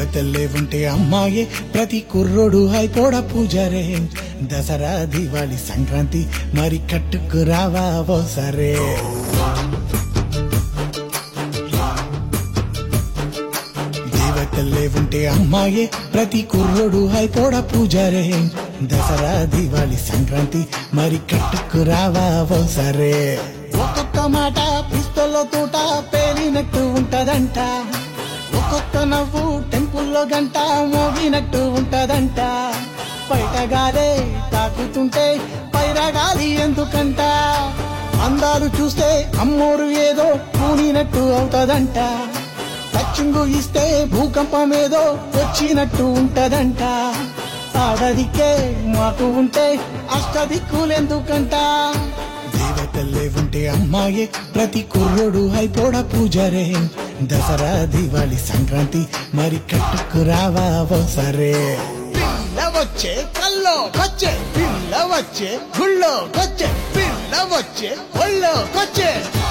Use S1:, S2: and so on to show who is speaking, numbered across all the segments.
S1: దేవతల్లే ఉంటే అమ్మాయే ప్రతి కుర్రోడు అయిపోడ పూజారే దసరా దివాళి సంక్రాంతి మరి కట్టుకు రావా ఓ సరే దేవతల్లే ఉంటే అమ్మాయే ప్రతి కుర్రోడు అయిపోడ పూజారే దసరా దివాళి సంక్రాంతి మరి కట్టుకు రావా ఓ సరే ఒక్కొక్క మాట పిస్తల్లో తోట పేలినట్టు ఉంటదంట ఒక్కొక్క నవ్వు టెంపుల్లో గంట మోగినట్టు ఉంటదంట బయట గాలే తాకుతుంటే పైరగాలి ఎందుకంట అందాలు చూస్తే అమ్మోరు ఏదో పూనినట్టు అవుతదంట టచ్చింగు ఇస్తే భూకంపం ఏదో వచ్చినట్టు ఉంటదంట ఆడదికే మాకు ఉంటే అష్టదిక్కులెందుకంట దేవతల్లే ఉంటే అమ్మాయే ప్రతి కుర్రోడు అయిపోడ పూజారే దసరా దివాళి సంక్రాంతి మరి కట్టుకు రావా ఓ సరే పిల్ల వచ్చే కల్లో వచ్చే పిల్ల వచ్చే గుళ్ళో వచ్చే పిల్ల వచ్చే ఒళ్ళో వచ్చే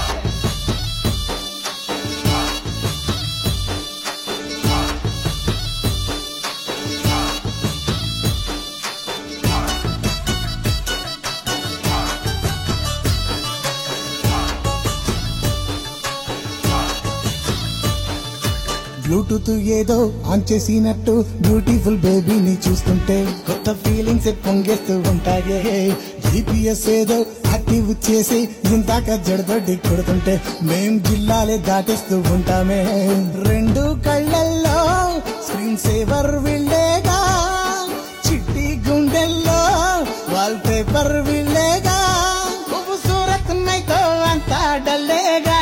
S1: బ్లూటూత్ ఏదో ఆన్ చేసినట్టు బ్యూటిఫుల్ బేబీని చూస్తుంటే కొత్త ఫీలింగ్స్ పొంగేస్తూ ఉంటాయే జీపీఎస్ ఏదో యాక్టివ్ చేసి ఇంతాక జడదొడ్డి కొడుతుంటే మేం జిల్లాలే దాటేస్తూ ఉంటామే రెండు కళ్ళల్లో స్క్రీన్ సేవర్ విల్లేగా చిట్టి గుండెల్లో వాల్ పేపర్ విల్లేగా సూరత్ నైతో అంతా డల్లేగా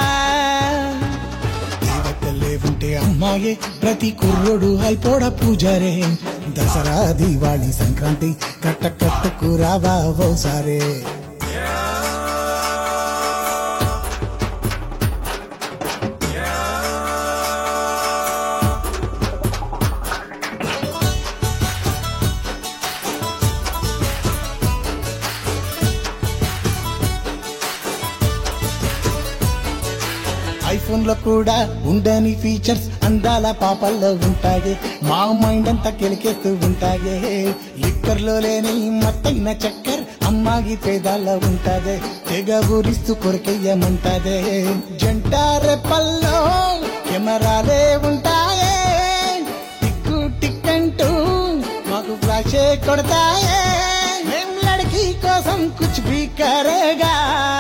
S1: దేవతల్లే ఉంటే అమ్మాయే ప్రతి కుర్రోడు అయిపోడ పూజారే దసరా దివాళి సంక్రాంతి కట్ట కట్టుకు రావా ఓ సారే ఐఫోన్ లో కూడా ఉండని ఫీచర్స్ అందాల పాపల్లో ఉంటాయి మా మైండ్ అంతా కెలికేస్తూ ఉంటాయి లిక్కర్ లో లేని మత్తైన చక్కర్ అమ్మాగి పేదాల్లో ఉంటాదే తెగ ఊరిస్తూ కొరకెయ్యమంటాదే జంట రెప్పల్లో కెమెరాలే ఉంటాయే టిక్కు టిక్ అంటూ మాకు ఫ్లాషే కొడతాయే మేం లड़की కోసం కుచ్ భీ కరేగా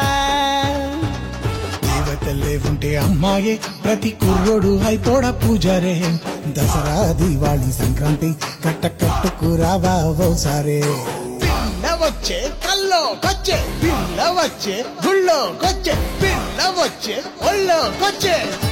S1: దేవతల్లే ఉంటే అమ్మాయే ప్రతి కుర్రోడు అయిపోడ పూజారే దసరా దివాళి సంక్రాంతి కట్ట కట్టుకు రావా ఓ సారే పిల్ల వచ్చే కల్లో కొచ్చే పిల్ల వచ్చే గుళ్ళో కొచ్చే పిల్ల వచ్చే ఒళ్ళో కొచ్చే